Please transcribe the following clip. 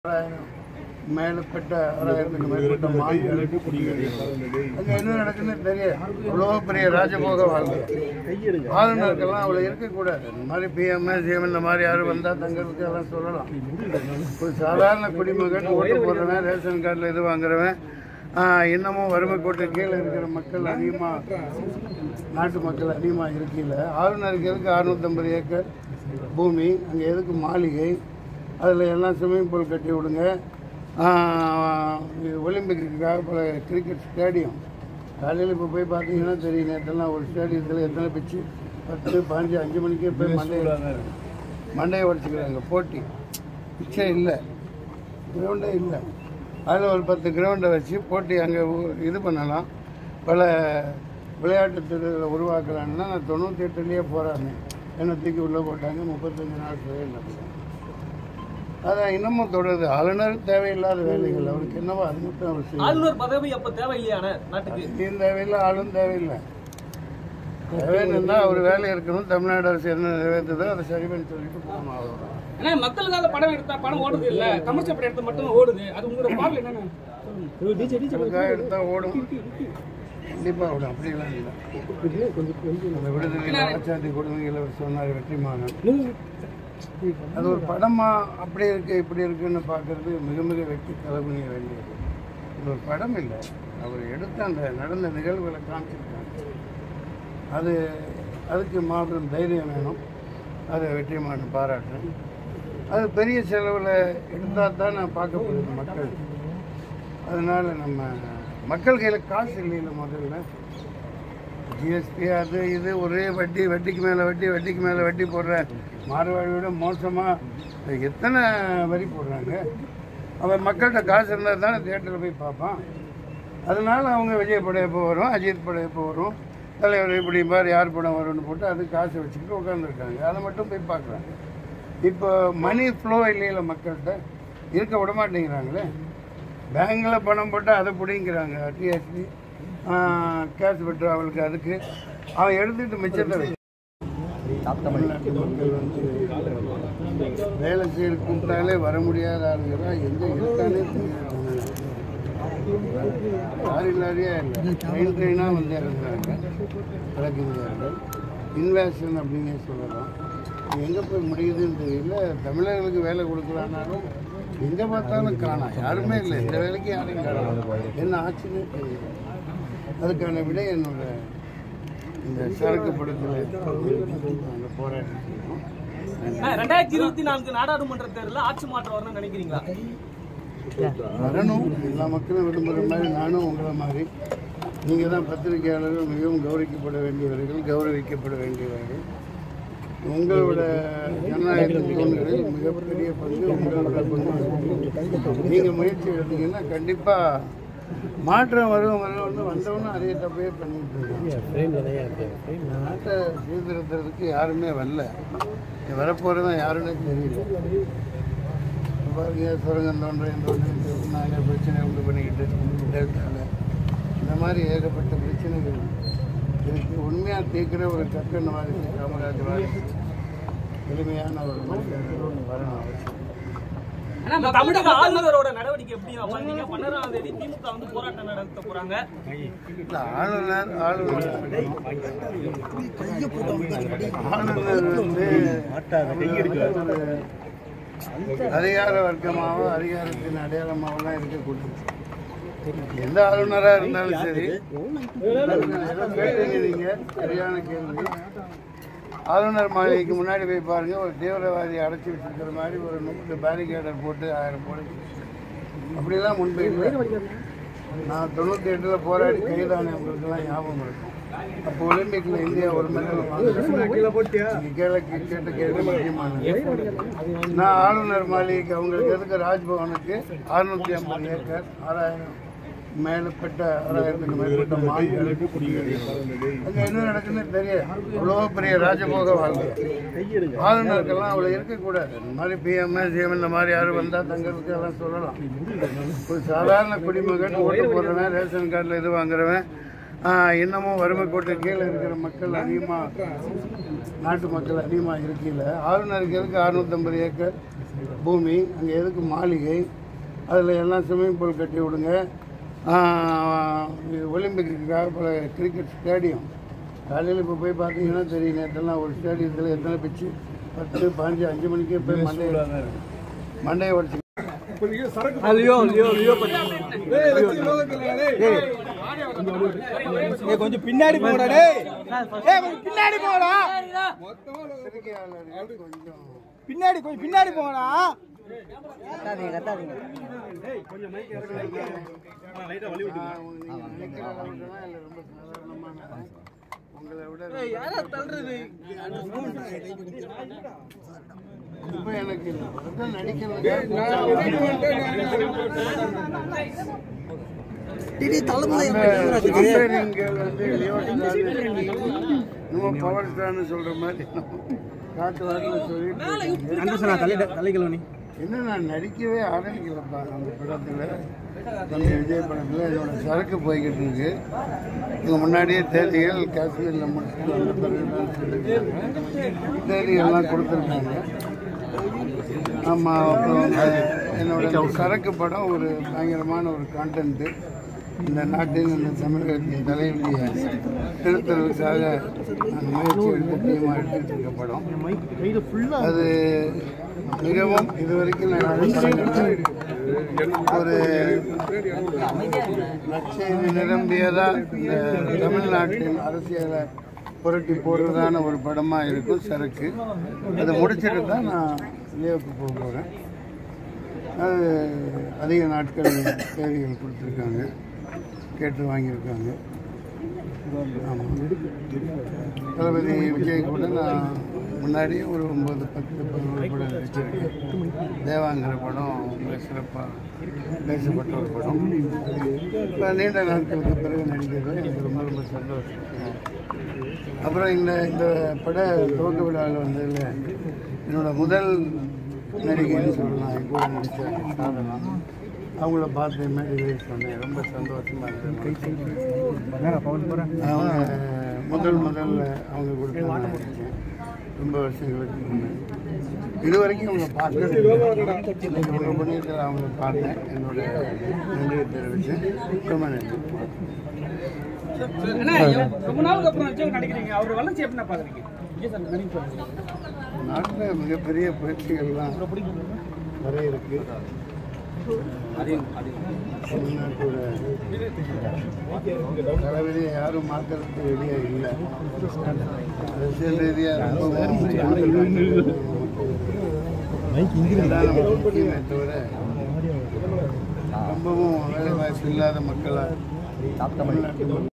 ஆறாயிரம் மேலப்பட்ட ஆறாயிரத்துக்கு மேற்பட்ட மான்கள் அங்கே என்ன நடக்குன்னு தெரியும் இவ்வளோ பெரிய ராஜபோக வாழ்க்கை ஆளுநருக்கெல்லாம் அவ்வளோ இருக்கக்கூடாது இந்த மாதிரி பிஎம் சிஎம் இந்த மாதிரி யாரும் வந்தால் தங்களுக்கு எல்லாம் சொல்லலாம் ஒரு சாதாரண குடிமகன் ஓட்டு போடுறவன் ரேஷன் கார்டில் இது வாங்குறவன் ஆஹ், இன்னமும் வறுமை கோட்டை கீழே இருக்கிற மக்கள் அதிகமாக நாட்டு மக்கள் அதிகமாக இருக்கையில் ஆளுநருக்கு எதுக்கு அறுநூத்தம்பது ஏக்கர் பூமி அங்கே எதுக்கு மாளிகை அதில் எல்லாம் ஸ்விம்மிங் பூல் கட்டி விடுங்க ஆஹ், ஒலிம்பிக்குக்காக பல கிரிக்கெட் ஸ்டேடியம் காலையில் இப்போ போய் பார்த்தீங்கன்னா தெரியும் நேற்றெல்லாம் ஒரு ஸ்டேடியத்தில் எத்தனை பிச்சு பத்து பாஞ்சு அஞ்சு மணிக்கே போய் மண்டையை மண்டையை உடச்சிக்கிறாங்க போட்டி பிச்சை இல்லை கிரவுண்டே இல்லை அதில் ஒரு பத்து கிரவுண்டை வச்சு போட்டி அங்கே இது பண்ணலாம் பல விளையாட்டு துறைகளை உருவாக்கலான்னா நான் தொண்ணூற்றி எட்டுலேயே போகிறாங்க என்னை தூக்கி உள்ளே போட்டாங்க முப்பத்தஞ்சு நாள் சிறையில் நடந்தேன் அதான் இன்னமும் தொடருது ஆளுநர் தேவையில்லாத வேலைகள் அவருக்கு என்னவோ அது மட்டும் அவர் செய்யும் ஆளுநர் பதவி அப்ப தேவையில்லையான நாட்டுக்கு நீயும் தேவையில்லை ஆளும் தேவையில்லை தேவைன்னு அவர் வேலை இருக்கணும் தமிழ்நாடு அரசு என்ன நிறைவேற்றுதோ அதை சரி பண்ணி சொல்லிட்டு போகணும் அவ்வளோதான் ஏன்னா மக்களுக்காக படம் எடுத்தா படம் ஓடுது இல்ல கமர்ஷியல் படம் எடுத்தா மட்டும் ஓடுது அது உங்களோட பார்வை என்னன்னு அதுக்காக எடுத்தா ஓடும் கண்டிப்பா ஓடும் அப்படிலாம் இல்லை அந்த விடுதலை ஆச்சாந்தி கொடுமை இளவரசர் சொன்னார் வெற்றிமாறன் அது ஒரு படமா அப்படி இருக்கு இப்படி இருக்குன்னு பார்க்கறது மிக மிக வெற்றி தலைமுனிய வேண்டியது இது ஒரு படம் இல்லை அவர் எடுத்த அந்த நடந்த நிகழ்வுகளை காமிச்சிருக்காங்க அது அதுக்கு மாபெரும் தைரியம் வேணும் அதை வெற்றிமாறன் பாராட்டுறேன் அது பெரிய செலவில் எடுத்தால் தான் நான் பார்க்கப்படுது மக்கள் அதனால் நம்ம மக்கள் கையில் காசு இல்லைல்ல முதல்ல ஜிஎஸ்டி அது இது ஒரே வட்டி வட்டிக்கு மேலே வட்டி வட்டிக்கு மேலே வட்டி போடுற மாறுவாழை விட மோசமாக எத்தனை வரி போடுறாங்க அவன் மக்கள்கிட்ட காசு இருந்தால் தானே தேட்டரில் போய் பார்ப்பான் அதனால அவங்க விஜய் படம் எப்போ வரும் அஜித் படம் எப்போ வரும் தலைவர் இப்படி மாதிரி யார் படம் வரும்னு போட்டு அது காசு வச்சுக்கிட்டு உட்காந்துருக்காங்க அதை மட்டும் போய் பார்க்குறாங்க இப்போ மணி ஃப்ளோ இல்லையில மக்கள்கிட்ட இருக்க விட மாட்டேங்கிறாங்களே பேங்கில் பணம் போட்டால் அதை பிடிங்கிறாங்க டிஎஸ்பி கேஷ் பெற்று அவளுக்கு அதுக்கு அவன் எடுத்துக்கிட்டு மிச்சத்தை வை தமிழ்நாட்டு மக்கள் வந்து வேலை செய்ய கூப்பிட்டாலே வர முடியாத ஆளுங்களா எங்கே இருக்கானே தெரியாது லாரி லாரியாக இல்லை ட்ரெயின் ட்ரெயினாக வந்து இறங்குறாங்க இறக்குகிறார்கள் இன்வேஷன் அப்படின்னே சொல்லலாம் எங்கே போய் முடியுதுன்னு தெரியல தமிழர்களுக்கு வேலை கொடுக்கலான்னாலும் எங்கே பார்த்தாலும் காணாம் யாருமே இல்லை இந்த வேலைக்கு யாரையும் காணலாம் என்ன ஆச்சுன்னே தெரியல அதுக்கான விடை என்னோட இந்த சரக்கு படத்தில் அந்த போராட்டம் செய்யணும் ரெண்டாயிரத்தி இருபத்தி நான்கு நாடாளுமன்ற தேர்தலில் ஆட்சி மாற்றம் வரணும்னு நினைக்கிறீங்களா வரணும் எல்லா மக்களும் விரும்புகிற மாதிரி நானும் உங்களை மாதிரி நீங்கள் தான் பத்திரிகையாளர்கள் மிகவும் கௌரவிக்கப்பட வேண்டியவர்கள் கௌரவிக்கப்பட வேண்டியவர்கள் உங்களோட ஜனநாயக தூண்களில் மிகப்பெரிய பங்கு உங்களோட பங்கு நீங்கள் முயற்சி எடுத்தீங்கன்னா கண்டிப்பாக மாற்றம் வரும் வரும்னு வந்தவொன்னும் அதே தப்பே பண்ணிட்டு இருக்காங்க இந்த நாட்டை சீர்திருத்துறதுக்கு யாருமே வரல இங்க வரப்போகிறவன் யாருன்னே தெரியல இப்ப பாருங்க சுரங்கம் தோன்றேன் நாங்கள் பிரச்சனை உண்டு பண்ணிக்கிட்டு டெல்டாவில் இந்த மாதிரி ஏகப்பட்ட பிரச்சனைகள் இதுக்கு உண்மையாக தீர்க்கிற ஒரு கக்கன் வாரிசு காமராஜ் வாரிசு எளிமையான ஒரு மனிதர் வரணும் அவசியம் ஆனா இந்த தமிழக ஆளுநரோட நடவடிக்கை எப்படி பாத்தீங்க பன்னெண்டாம் தேதி திமுக வந்து போராட்டம் நடத்த போறாங்க இல்ல, ஆளுநர் ஆளுநர் ஆளுநர் வந்து ஒரு அதிகார வர்க்கமாவோ அதிகாரத்தின் அடையாளமாவெல்லாம் இருக்கக்கூடாது எந்த ஆளுநராக இருந்தாலும் சரி ஏதோ கேட்டீங்க நீங்க சரியான கேள்வி ஆளுநர் மாளிகைக்கு முன்னாடி போய் பாருங்க ஒரு தீவிரவாதி அடைச்சி வச்சிருக்கிற மாதிரி ஒரு முப்பது பேரிகேடர் போட்டு ஆயிரம் போலீஸ் அப்படிலாம் முன்பு இல்லை நான் தொண்ணூற்றி எட்டில் போராடி கைதானே உங்களுக்கெல்லாம் ஞாபகம் இருக்கும் அப்போ ஒலிம்பிக்கில் இந்தியா ஒரு மெடல் நீங்கள் கேள்வி கேட்ட கேள்வி முக்கியமானது நான் ஆளுநர் மாளிகைக்கு அவங்களுக்கு எதுக்கு ராஜ்பவனுக்கு அறுநூத்தி ஐம்பது ஏக்கர் ஆறாயிரம் மேலப்பட்ட ஆறாயிரத்துக்கு மேற்பட்ட மான்கள் அங்கே என்ன நடக்குன்னு தெரியும் இவ்வளோ பெரிய ராஜபோக வாழ்க்கை ஆளுநருக்கெல்லாம் அவ்வளோ இருக்கக்கூடாது இந்த மாதிரி பிஎம் சிஎம் இந்த மாதிரி யாரும் வந்தால் தங்களுக்கு எல்லாம் சொல்லலாம் ஒரு சாதாரண குடிமகன் ஓட்டு போடுறவன் ரேஷன் கார்டில் இது வாங்குறவன் ஆஹ், இன்னமும் வறுமை கோட்டை கீழே இருக்கிற மக்கள் அதிகமாக நாட்டு மக்கள் அதிகமாக இருக்கையில் ஆளுநருக்கு எதுக்கு அறுநூத்தம்பது ஏக்கர் பூமி அங்கே எதுக்கு மாளிகை அதில் எல்லாம் ஸ்விம்மிங் பூல் கட்டி விடுங்க ஆஹ், ஒலிம்பிக்குக்காக பல கிரிக்கெட் ஸ்டேடியம் காலையில் இப்போ போய் பார்த்தீங்கன்னா தெரியும் நேற்றெல்லாம் ஒரு ஸ்டேடியத்தில் எத்தனை பிச்சு பத்து பாஞ்சு அஞ்சு மணிக்கே போய் மண்டையை மண்டையை உடச்சி லியோ லியோ லியோ கொஞ்சம் பின்னாடி போடா டேய் ஏய் கொஞ்சம் பின்னாடி போடா பத்திரிகையாளர்கள் கொஞ்சம் பின்னாடி கொஞ்சம் பின்னாடி போடா ஆஹ், நீங்க நினைக்கிற அளவுக்குலாம் இல்லை, ரொம்ப சாதாரணமான உங்களை விட இப்ப எனக்கு இல்லை. அதான் நடிக்கிறதுக்கு அந்த கம்பெனிங்கள் வந்து லியோ ஸ்டார் நம்ம பவர் ஸ்டார்னு சொல்ற மாதிரி காட்டு வாக்கில் சொல்லிட்டு தலைக்கிழமை என்ன நான் நடிக்கவே ஆரம்பிக்கலப்பா அந்த படத்தில் தம்பி விஜய் படத்தில் என்னோட சரக்கு போய்கிட்டு இருக்கு இதுக்கு முன்னாடியே தேதிகள் காஷ்மீரில் முடிச்சுட்டு வந்த பிறகு தான் சொல்லியிருக்காங்க தேதிகள்லாம் கொடுத்துருக்காங்க ஆமாம் அப்புறம் வந்து என்னோட சரக்கு படம் ஒரு பயங்கரமான ஒரு கான்டென்ட்டு இந்த நாட்டின் இந்த தமிழகத்தின் தலைவியை திருத்தலுக்காக அந்த முயற்சி எடுத்து டீமாக எடுத்துட்டு இருக்க படம் அது மிகவும் இதுவரைக்கும் நான் ஒரு நற்செய்தி நிரம்பியதா இந்த தமிழ்நாட்டின் அரசியலை புரட்டி போடுறதான ஒரு படமாக இருக்கும் சரக்கு அதை முடிச்சுட்டு தான் நான் லியோவுக்கு போக போகிறேன் அது அதிக நாட்கள் தேதிகள் கொடுத்துருக்காங்க கேட்டு வாங்கியிருக்காங்க ஆமாம் தளபதி விஜய் கூட நான் முன்னாடியே ஒரு ஒம்பது பத்து பதினோரு படம் நடிச்சிருக்கேன் தேவாங்கிற படம் ரொம்ப சிறப்பாக பேசப்பட்ட ஒரு படம் இப்போ நீண்ட நாட்களுக்கு பிறகு நடிக்கிறது எனக்கு ரொம்ப ரொம்ப சந்தோஷம் அப்புறம் இந்த இந்த பட துவக்க விழாவில் வந்ததில் என்னோட முதல் நடிகைன்னு சொல்லலாம் என் கூட நடித்த சாதனா அவங்கள பார்த்து மேடையிலே சொன்னேன் ரொம்ப சந்தோஷமாக இருந்தது அவங்க முதல் முதல்ல அவங்க கூட நான் நடிச்சேன் ரொம்ப வருஷங்களுக்கு முன்னே இது வரைக்கும் அவங்கள பார்த்தது இன்னைக்கு உங்கள் புண்ணியத்தில் அவங்கள பார்த்தேன் என்னோட நன்றியை தெரிவித்தேன் ரொம்ப நன்றி அண்ணா, ரொம்ப நாளுக்கு அப்புறம் நடிச்சவங்க நடிக்கிறீங்க அவர் வளர்ச்சி எப்படி பாக்குறீங்க விஜய் சார் நடிப்பு நாட்டில் மிகப்பெரிய புரட்சிகள்லாம் வர இருக்கு தமிழ்நாட்டோட தலைவலியை யாரும் மாற்றுறதுக்கு ரெடியாக இல்லை அரசியல் ரீதியாக முக்கியமே தவிர ரொம்பவும் வேலை வாய்ப்பு இல்லாத மக்களாக தமிழ்நாட்டு மக்கள்